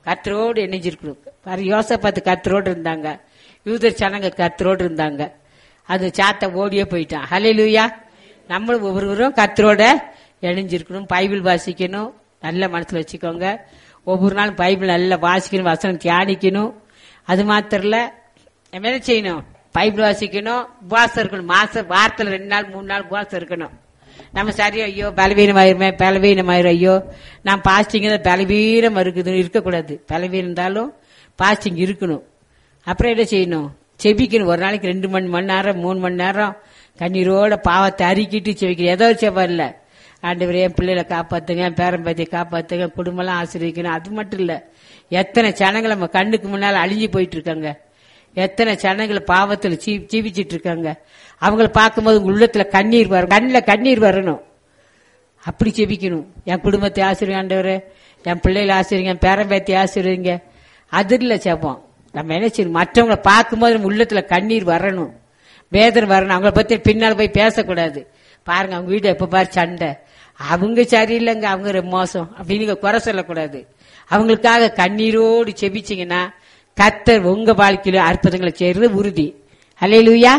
கத்தரோடு இணைஞ்சிருக்கணும் பாரு யோசப்பாத்து கத்தரோடு இருந்தாங்க யூதர் சனங்க கத்தரோடு இருந்தாங்க அது சாத்த ஓடியே போயிட்டான் ஹலே லூயா நம்மளும் ஒவ்வொருவரும் கத்தரோட இணைஞ்சிருக்கணும் பைபிள் வாசிக்கணும் நல்ல மனசுல வச்சுக்கோங்க ஒவ்வொரு நாளும் பைபிள் நல்லா வாசிக்கணும் வசனம் தியானிக்கணும் அது மாத்திரம் இல்ல நம்ம என்ன செய்யணும் பைபிள் வாசிக்கணும் உபவாசம் இருக்கணும் மாசம் வாரத்துல ரெண்டு நாள் மூணு நாள் உபவாசம் இருக்கணும் நம்ம சரி ஐயோ பலவீனமாயிருமே பலவீனமாயிரும் ஐயோ நான் பாஸ்டிங் பலவீனம் இருக்குது இருக்கக்கூடாது பலவீனம் இருந்தாலும் பாஸ்டிங் இருக்கணும் அப்புறம் என்ன செய்யணும் செபிக்கணும் ஒரு நாளைக்கு ரெண்டு மணி மணி நேரம் மூணு மணி நேரம் கண்ணீரோட பாவத்தை அறிக்கிட்டு செபிக்கணும் ஏதோ ஒரு செபம் இல்ல ஆண்டவரே என் பிள்ளைகளை காப்பாத்துங்க என் பேரம்பத்தியை காப்பாத்துங்க குடும்பம்லாம் ஆசிரியக்கணும் அது மட்டும் இல்ல எத்தனை ஜனங்கள் நம்ம கண்ணுக்கு முன்னால அழிஞ்சு போயிட்டு இருக்காங்க எத்தனை ஜனங்களை பாவத்துல ஜீ- ஜீவிச்சிட்டு இருக்காங்க அவங்கள பார்க்கும்போது உங்க உள்ளத்துல கண்ணீர் வரும் கண்ணில் கண்ணீர் வரணும் அப்படி ஜெபிக்கணும் என் குடும்பத்தை ஆசிரியர் என் பிள்ளைகளை ஆசிரியங்க என் பேரம்பேத்தி ஆசிரியங்க அது இல்ல ஜெபம் நம்ம என்ன செய்யணும் மற்றவங்களை பார்க்கும்போது நம்ம உள்ளத்துல கண்ணீர் வரணும் வேதனை வரணும் அவங்கள பத்தி பின்னால் போய் பேசக்கூடாது பாருங்க அவங்க வீடு எப்ப பாரு சண்டை அவங்க சரியில்லைங்க அவங்க ரொம்ப மோசம் அப்படின்னு நீங்க குறை சொல்லக்கூடாது அவங்களுக்காக கண்ணீரோடு செபிச்சீங்கன்னா கத்தர் உங்க வாழ்க்கையில அற்புதங்களை செய்யறது உறுதி அல்லேலூயா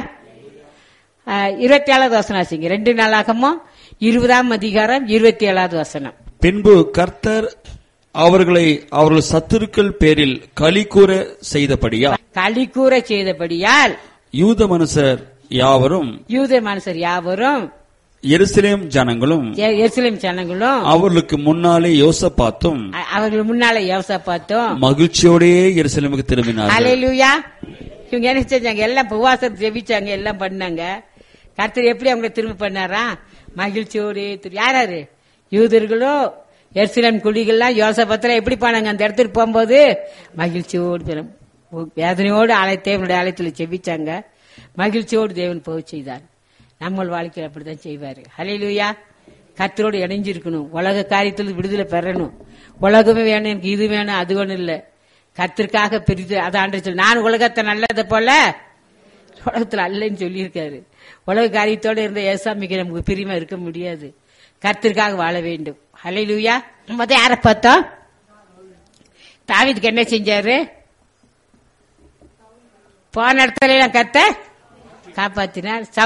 ஆஹ் இருபத்தி ஏழாவது வசனம் ஆச்சுங்க ரெண்டு நாளாகமோ இருபதாம் அதிகாரம் இருபத்தி ஏழாவது வசனம் பின்பு கர்த்தர் அவர்களை அவர்கள் சத்துருக்கள் பேரில் களி கூற செய்தபடியா களி கூற செய்தபடியால் யூத மனுஷர் யாவரும் யூத மனுஷர் யாவரும் எருசலேம் ஜனங்களும் எ- எருசலேம் ஜனங்களும் அவர்களுக்கு முன்னாலே யோசபாத்தும் அ- அவர்கள் முன்னால யோசா பார்த்தோம் மகிழ்ச்சியோடே எருசலேமுக்கு திரும்பினார்கள் அலையிலுயா இவங்க என்ன செஞ்சாங்க எல்லாம் உபவாசம் ஜெபிச்சாங்க எல்லாம் பண்ணாங்க கர்த்தர் எப்படி அவங்களை திரும்ப பண்ணாரா மகிழ்ச்சியோடு திரு- யாராரு யூதர்களும் எருசலேம் குடிகள்லாம் யோசபத்துல எப்படி போனாங்க அந்த இடத்துக்கு போகும்போது மகிழ்ச்சியோடு தினம் வேதனையோடு ஆலய தேவனுடைய ஆலயத்தில் செபிச்சாங்க மகிழ்ச்சியோடு தேவன் போக செய்தார் நம்ம வாழ்க்கையில் அப்படித்தான் செய்வாரு ஹalleluya கர்த்தரோடு இணைஞ்சிருக்கணும் உலக காரியத்தில் விடுதலை பெறணும் உலகமே வேணும் எனக்கு இது வேணும் அது வேணும் இல்ல கர்த்தருக்காக பெரிது அதை ஆண்டு சொல்லி நான் உலகத்தை நல்லதை போல உலகத்துல அல்லன்னு சொல்லியிருக்காரு உலக காரியத்தோட இருந்த ஏசாமிக்கு நமக்கு பிரியமா இருக்க முடியாது கர்த்தருக்காக வாழ வேண்டும் ஹalleluya முத யாரை பார்த்தோம் தாவீதுக்கு என்ன செஞ்சாரு போன இடத்துல எல்லாம் கத்த காப்பாத்தினார்